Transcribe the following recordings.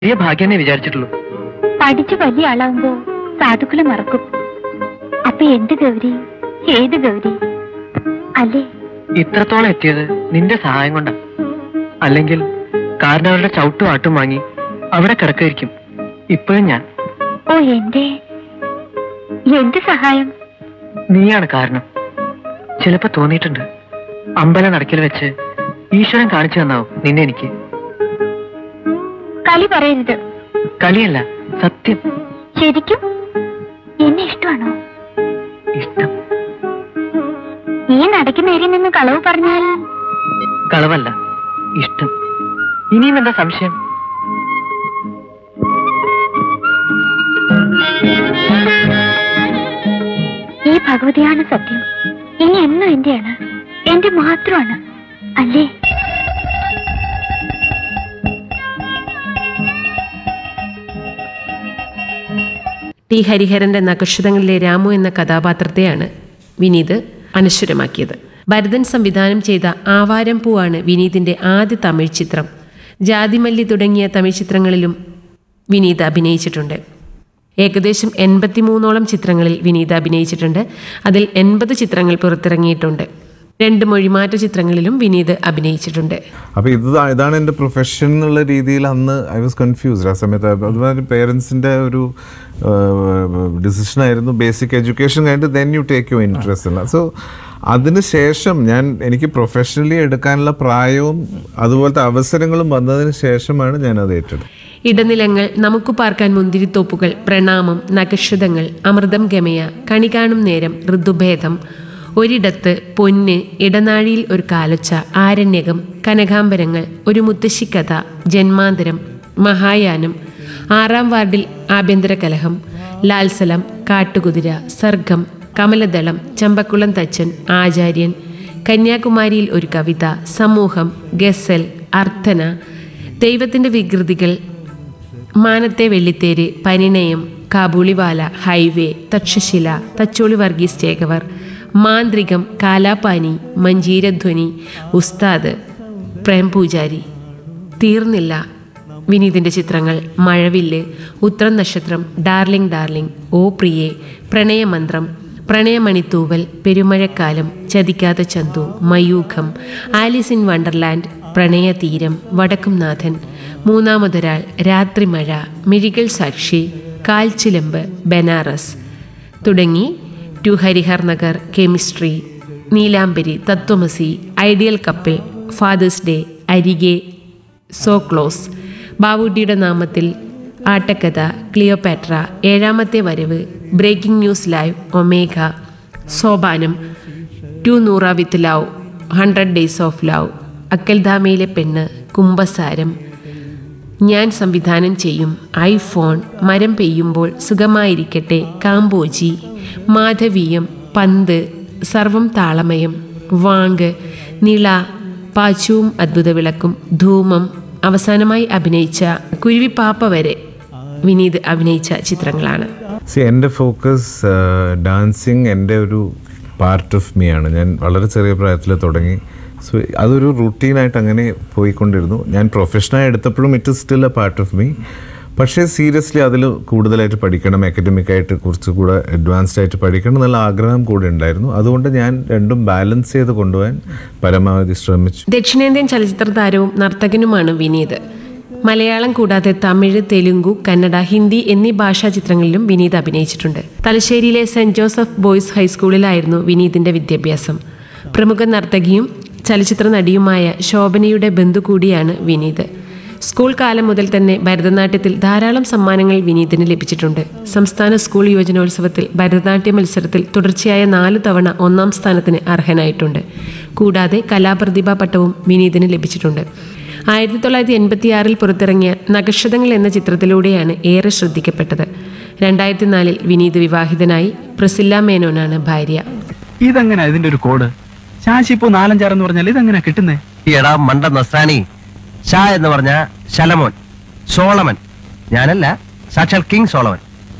വലിയ ഭാഗ്യമേ വിചാരിച്ചിട്ടുള്ളൂ പഠിച്ചു വലിയ ആളാവുമ്പോ സാധുക്കളെ മറക്കും അപ്പൊ എന്ത് ഗൗരി ഏത് ഗൗരി അല്ലേ ഇത്രത്തോളം എത്തിയത് നിന്റെ സഹായം കൊണ്ടാ അല്ലെങ്കിൽ കാരണവരുടെ ചവിട്ടും ആട്ടും വാങ്ങി അവിടെ കിടക്കായിരിക്കും ഇപ്പോഴും ഞാൻ ഓ എന്റെ എന്ത് സഹായം നീയാണ് കാരണം ചിലപ്പോ തോന്നിയിട്ടുണ്ട് അമ്പല നടക്കിൽ വെച്ച് ഈശ്വരൻ കാണിച്ചു തന്നാവും നിന്നെ എനിക്ക് കളി പറയരുത് കളിയല്ല സത്യം ശരിക്കും എന്നെ ഇഷ്ടമാണോ ഇഷ്ടം ഈ നടക്ക് നേരെ നിന്ന് കളവ് പറഞ്ഞാൽ കളവല്ല ഇഷ്ടം ഇനിയും എന്താ സംശയം ഈ ഭഗവതിയാണ് സത്യം ഇനി എന്നും എന്റെയാണ് എന്റെ മാത്രമാണ് അല്ലേ ടി ഹരിഹരന്റെ നക്ഷതങ്ങളിലെ രാമു എന്ന കഥാപാത്രത്തെയാണ് വിനീത് അനശ്വരമാക്കിയത് ഭരതൻ സംവിധാനം ചെയ്ത ആവാരം പൂവാണ് വിനീതിന്റെ ആദ്യ തമിഴ് ചിത്രം ജാതിമല്ലി തുടങ്ങിയ തമിഴ് ചിത്രങ്ങളിലും വിനീത് അഭിനയിച്ചിട്ടുണ്ട് ഏകദേശം എൺപത്തിമൂന്നോളം ചിത്രങ്ങളിൽ വിനീത് അഭിനയിച്ചിട്ടുണ്ട് അതിൽ എൺപത് ചിത്രങ്ങൾ പുറത്തിറങ്ങിയിട്ടുണ്ട് രണ്ട് മൊഴിമാറ്റ ചിത്രങ്ങളിലും വിനീത് അഭിനയിച്ചിട്ടുണ്ട് അപ്പോൾ ഇത് ഇതാണ് എൻ്റെ പ്രൊഫഷൻ എന്നുള്ള രീതിയിൽ അന്ന് ഐ വാസ് കൺഫ്യൂസ്ഡ് ആ സമയത്ത് അതുപോലെ പേരൻസിൻ്റെ ഒരു ഡിസിഷൻ ആയിരുന്നു ബേസിക് എഡ്യൂക്കേഷൻ കഴിഞ്ഞിട്ട് then you take you interest ഉള്ള സോ അതിന് ശേഷം ഞാൻ എനിക്ക് പ്രൊഫഷണലി എടുക്കാനുള്ള പ്രായവും അതുപോലത്തെ അവസരങ്ങളും വന്നതിന് ശേഷമാണ് ഞാൻ അത് ഏറ്റെടുത്തത് ഇടനിലങ്ങൾ നമുക്ക് പാർക്കാൻ മുന്തിരിത്തോപ്പുകൾ പ്രണാമം നക്ഷതങ്ങൾ അമൃതം ഗമയ കണി കാണും നേരം ഋതുഭേദം ഒരിടത്ത് പൊന്ന് ഇടനാഴിയിൽ ഒരു കാലൊച്ച ആരണ്യകം കനകാംബരങ്ങൾ ഒരു മുത്തശ്ശിക്കഥ ജന്മാന്തരം മഹായാനം ആറാം വാർഡിൽ ആഭ്യന്തര കലഹം ലാൽസലം കാട്ടുകുതിര സർഗം കമലദളം ചമ്പക്കുളം തച്ചൻ ആചാര്യൻ കന്യാകുമാരിയിൽ ഒരു കവിത സമൂഹം ഗസൽ അർത്ഥന ദൈവത്തിൻ്റെ വികൃതികൾ മാനത്തെ വെള്ളിത്തേര് പരിണയം കാബൂളിവാല ഹൈവേ തക്ഷശില തച്ചോളി വർഗീസ് ചേകവർ മാന്ത്രികം കാലാപാനി മഞ്ജീരധ്വനി ഉസ്താദ് പ്രേം പൂജാരി തീർന്നില്ല വിനീതിൻ്റെ ചിത്രങ്ങൾ മഴവില്ല് ഉത്രം നക്ഷത്രം ഡാർലിംഗ് ഡാർലിംഗ് ഓ പ്രിയേ പ്രണയമന്ത്രം പ്രണയമണിത്തൂവൽ പെരുമഴക്കാലം ചതിക്കാത്ത Chandu Mayookham Alice in Wonderland Pranayatheeram Vadakkumnathan Moonnamathoral Rathrimazha മിഴികൾ സാക്ഷി കാൽച്ചിലമ്പ് ബനാറസ് തുടങ്ങി two Harihar Nagar chemistry Neelambari Thathvamasi ideal couple father's day Arike so close ബാവുട്ടിയുടെ നാമത്തിൽ ആട്ടക്കഥ ക്ലിയോപാട്ര ഏഴാമത്തെ വരവ് breaking news live omega Sopanam to Noora with love hundred days of love അക്കൽധാമയിലെ പെണ്ണ് കുംഭസാരം ഞാൻ സംവിധാനം ചെയ്യും ഐഫോൺ മരം പെയ്യുമ്പോൾ സുഖമായിരിക്കട്ടെ കാമ്പോജി മാധവീയം പന്ത് സർവം താളമയം വാങ്ക് നിള പാച്ചുവും അദ്ഭുത വിളക്കും ധൂമം അവസാനമായി അഭിനയിച്ച കുരുവിപ്പാപ്പ വരെ വിനീത് അഭിനയിച്ച ചിത്രങ്ങളാണ് സി എൻ്റെ ഫോക്കസ് ഡാൻസിങ് എൻ്റെ ഒരു പാർട്ട് ഓഫ് മീ ആണ് ഞാൻ വളരെ ചെറിയ പ്രായത്തിൽ തുടങ്ങി സോ അതൊരു റുട്ടീനായിട്ട് അങ്ങനെ പോയിക്കൊണ്ടിരുന്നു ഞാൻ പ്രൊഫഷനായി എടുത്തപ്പോഴും it is still a part of me പക്ഷേ സീരിയസ്ലി അതിൽ കൂടുതലായിട്ട് പഠിക്കണം അക്കാഡമിക്കായിട്ട് കുറച്ചുകൂടെ അഡ്വാൻസ്ഡ് ആയിട്ട് പഠിക്കണം എന്നുള്ള ആഗ്രഹം കൂടെ ഉണ്ടായിരുന്നു അതുകൊണ്ട് ഞാൻ രണ്ടും ബാലൻസ് ചെയ്ത് കൊണ്ടുപോകാൻ പരമാവധി ശ്രമിച്ചു ദക്ഷിണേന്ത്യൻ ചലച്ചിത്ര താരവും നർത്തകനുമാണ് വിനീത് മലയാളം കൂടാതെ തമിഴ് തെലുങ്കു കന്നഡ ഹിന്ദി എന്നീ ഭാഷാ ചിത്രങ്ങളിലും വിനീത് അഭിനയിച്ചിട്ടുണ്ട് തലശ്ശേരിയിലെ സെന്റ് ജോസഫ് ബോയ്സ് ഹൈസ്കൂളിലായിരുന്നു വിനീതിന്റെ വിദ്യാഭ്യാസം പ്രമുഖ നർത്തകിയും ചലച്ചിത്ര നടിയുമായ ശോഭനയുടെ ബന്ധു കൂടിയാണ് വിനീത് സ്കൂൾ കാലം മുതൽ തന്നെ ഭരതനാട്യത്തിൽ ധാരാളം സമ്മാനങ്ങൾ വിനീതിന് ലഭിച്ചിട്ടുണ്ട് സംസ്ഥാന സ്കൂൾ യുവജനോത്സവത്തിൽ ഭരതനാട്യ മത്സരത്തിൽ തുടർച്ചയായ നാല് തവണ ഒന്നാം സ്ഥാനത്തിന് അർഹനായിട്ടുണ്ട് കൂടാതെ കലാപ്രതിഭാ പട്ടവും വിനീതിന് ലഭിച്ചിട്ടുണ്ട് ആയിരത്തി തൊള്ളായിരത്തി എൺപത്തിയാറിൽ പുറത്തിറങ്ങിയ നക്ഷതങ്ങൾ എന്ന ചിത്രത്തിലൂടെയാണ് ഏറെ ശ്രദ്ധിക്കപ്പെട്ടത് രണ്ടായിരത്തി നാലിൽ വിനീത് വിവാഹിതനായി പ്രസില്ല മേനോനാണ് ഭാര്യ ഇതെങ്ങനെ ഇതിന്റെ ഒരു കോഡ് ശാശി ഇപ്പോ നാലഞ്ചാറെന്ന് പറഞ്ഞാൽ ഇതെങ്ങനെ കിട്ടുന്നേ എടാ മണ്ട നസ്രാണി ഷാ എന്ന് പറഞ്ഞ ശലമോൻ സോളമൻ ഞാനല്ല സാക്ഷാൽ കിങ് സോളമൻ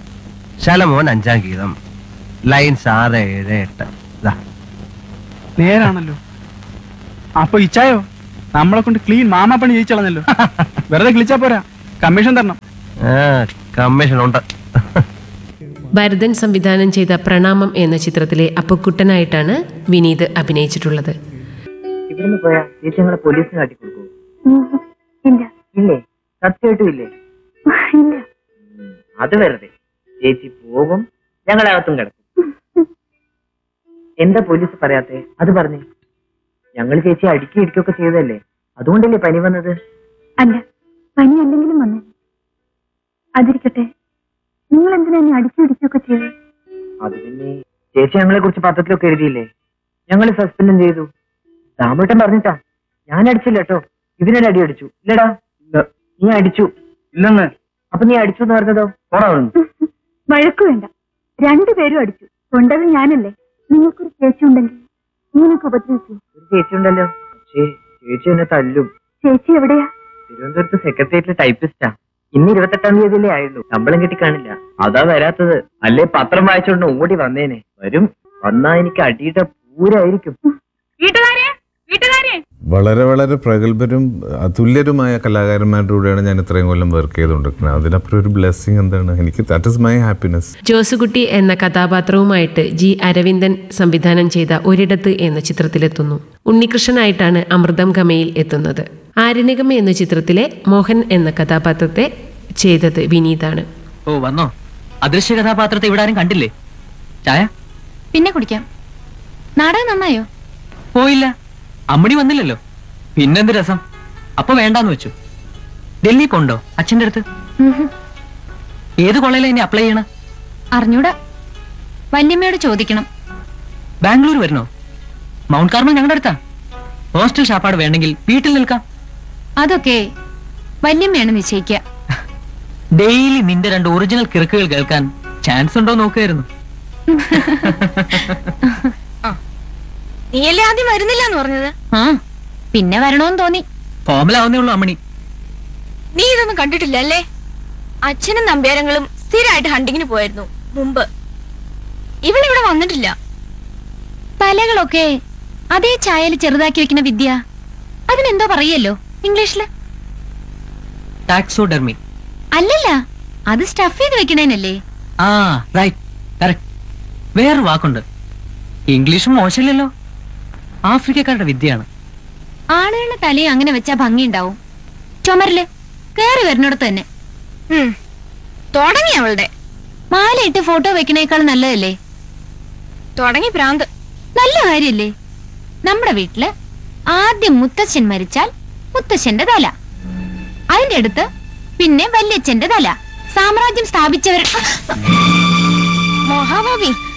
ശലമോൻ അഞ്ചാം ഗീതം ലൈൻസ് ആറ് ഏഴ് എട്ട് ദാ. നേരാണല്ലോ അപ്പൊ ഇച്ചായോ നമ്മളെ കൊണ്ട് ക്ലീൻ മാമാപ്പണി ജയിച്ചളഞ്ഞല്ലോ വെറുതെ കിളിച്ചാ പോരാ കമ്മീഷൻ തരണം ആ കമ്മീഷൻ ഉണ്ട് ഭരതൻ സംവിധാനം ചെയ്ത പ്രണാമം എന്ന ചിത്രത്തിലെ അപ്പക്കുട്ടനായിട്ടാണ് വിനീത് അഭിനയിച്ചിട്ടുള്ളത് ഇവിടുന്ന് പോയാ ചേച്ചി ഞങ്ങളെ പോലീസിന് കാട്ടിക്കൊടുക്കൂ ഇല്ല ഇല്ലേ സത്യമായിട്ടും ഇല്ലേ ഇല്ല അത് വെറുതെ ചേച്ചി പോകും ഞങ്ങളകത്തും കിടക്കും എന്താ പോലീസ് പറയാത്തെ അത് പറഞ്ഞേ ഞങ്ങൾ ചേച്ചി അടുക്കി ഇടിക്കൊക്കെ ചെയ്തതല്ലേ അതുകൊണ്ടല്ലേ പനി വന്നത് അല്ല പനി അല്ലെങ്കിലും വന്നേ അതിരിക്കട്ടെ നിങ്ങൾ എന്തിനാ എന്നെ അടിച്ചു പിടിക്കുകയൊക്കെ ചെയ്തത് അത് പിന്നെ ചേച്ചി ഞങ്ങളെ കുറിച്ച് പത്രത്തിലൊക്കെ എഴുതിയില്ലേ ഞങ്ങൾ സസ്പെൻഡും ചെയ്തു ദാമോട്ടൻ പറഞ്ഞിട്ടാ ഞാൻ അടിച്ചില്ല കേട്ടോ ഇതിനൊരു അടി അടിച്ചു ഇല്ലടാ നീ അടിച്ചു ഇല്ലെന്ന് അപ്പൊ നീ അടിച്ചു എന്ന് പറഞ്ഞതോ പോടാ അവിടുന്ന്. വഴക്കു വേണ്ട രണ്ടുപേരും അടിച്ചു കൊണ്ടത് ഞാനല്ലേ നിങ്ങൾക്കൊരു ചേച്ചി ഉണ്ടെങ്കിൽ ഇങ്ങനെയൊക്കെ ഉപദ്രവിച്ചു ഒരു ചേച്ചി ഉണ്ടല്ലോ പക്ഷേ ചേച്ചി എന്നെ തല്ലും ചേച്ചി എവിടെയാ തിരുവനന്തപുരത്ത് സെക്രട്ടേറിയറ്റിൽ ടൈപ്പിസ്റ്റാ ഇന്ന് ഇരുപത്തെട്ടാം തീയതിയിലേ ആയുള്ളൂ ശമ്പളം കിട്ടി കാണില്ല അതാ വരാത്തത് അല്ലേ പത്രം വായിച്ചോണ്ട് ഓടി വന്നേനെ വരും വന്നാ എനിക്ക് അടിയുടെ പൂരായിരിക്കും വളരെ വളരെ പ്രഗത്ഭരും അതുല്യരുമായ കലാകാരന്മാരുടെ കൂടെയാണ് ഞാൻ ഇത്രയും കൊല്ലം വർക്ക് ചെയ്തുകൊണ്ടിരിക്കുന്നത് അതിനപ്പുറം ഒരു ബ്ലെസ്സിങ് എന്താണ് എനിക്ക് that is my happiness Josukutty എന്ന കഥാപാത്രവുമായിട്ട് ജി അരവിന്ദൻ സംവിധാനം ചെയ്ത ഒരിടത്ത് എന്ന ചിത്രത്തിലെത്തുന്നു ഉണ്ണികൃഷ്ണനായിട്ടാണ് അമൃതം ഗമയിൽ എത്തുന്നത് ആരണ്യകം എന്ന ചിത്രത്തിലെ മോഹൻ എന്ന കഥാപാത്രത്തെ ചെയ്തത് വിനീതാണ് ഓ വന്നോ അദൃശ്യ കഥാപാത്രത്തെ ഇവിടെ ആരും കണ്ടില്ലേ ചായ പിന്നെ കുടിക്കാം നാടകം നന്നായോ പോയില്ല അമ്മണി വന്നില്ലല്ലോ പിന്നെന്ത് രസം അപ്പൊ വേണ്ടാന്ന് വെച്ചു ഡൽഹി പോണ്ടോ അച്ഛന്റെ അടുത്ത് ഏത് കോളേജിലാ ഇനി അപ്ലൈ ചെയ്യണ അറിഞ്ഞൂടാ വല്യമ്മയോട് ചോദിക്കണം ബാംഗ്ലൂർ വരണോ മൗണ്ട് കാർമൽ ഞങ്ങളുടെ അടുത്താ ഹോസ്റ്റൽ ഷാപ്പാട് വേണമെങ്കിൽ വീട്ടിൽ നിൽക്കാം അതൊക്കെ വല്യമ്മയാണ് നിശ്ചയിക്കുക ഡെയിലി നിന്റെ രണ്ട് ഒറിജിനൽ കിറുക്കുകൾ കേൾക്കാൻ ചാൻസ് ഉണ്ടോ നോക്കുമായിരുന്നു നീയല്ലേ ആദ്യം വരുന്നില്ല എന്ന് പറഞ്ഞത് ആ പിന്നെ വരണോന്ന് തോന്നി ഫോമിലാവുന്നേ ഉള്ളൂ അമ്മണി നീ ഇതൊന്നും കണ്ടിട്ടില്ല അല്ലേ അച്ഛനും നമ്പ്യാരങ്ങളും സ്ഥിരമായിട്ട് ഹണ്ടിങ്ങിന് പോയിരുന്നു മുമ്പ് ഇവളിവിടെ വന്നിട്ടില്ല തലകളൊക്കെ അതേ ചായയിൽ ചെറുതാക്കി വെക്കുന്ന വിദ്യ അതിനെന്തോ പറയല്ലോ ഇംഗ്ലീഷില് ടാക്സോഡെർമി അല്ലല്ല അത് സ്റ്റഫ് ചെയ്ത് വെക്കണേനല്ലേ ആ റൈറ്റ് കറക്റ്റ് വേറൊരു വാക്കുണ്ട് ഇംഗ്ലീഷും മോശമില്ലല്ലോ ആഫ്രിക്കക്കാരുടെ വിദ്യയാണ് ആളുകളുടെ തലയെ അങ്ങനെ വെച്ചാ ഭംഗിയുണ്ടാവും ചുമരില് കേറി വരുന്നിടത്ത് തന്നെ ഉം. തുടങ്ങി അവളുടെ മാലയിട്ട് ഫോട്ടോ വെക്കണേക്കാൾ നല്ലതല്ലേ തുടങ്ങി ഭ്രാന്ത് നല്ല കാര്യല്ലേ നമ്മുടെ വീട്ടില് ആദ്യം മുത്തച്ഛൻ മരിച്ചാൽ മുത്തച്ഛന്റെ തല അതിന്റെ അടുത്ത് പിന്നെ വല്യച്ഛന്റെ തല സാമ്രാജ്യം സ്ഥാപിച്ചവർ മഹാഭാവി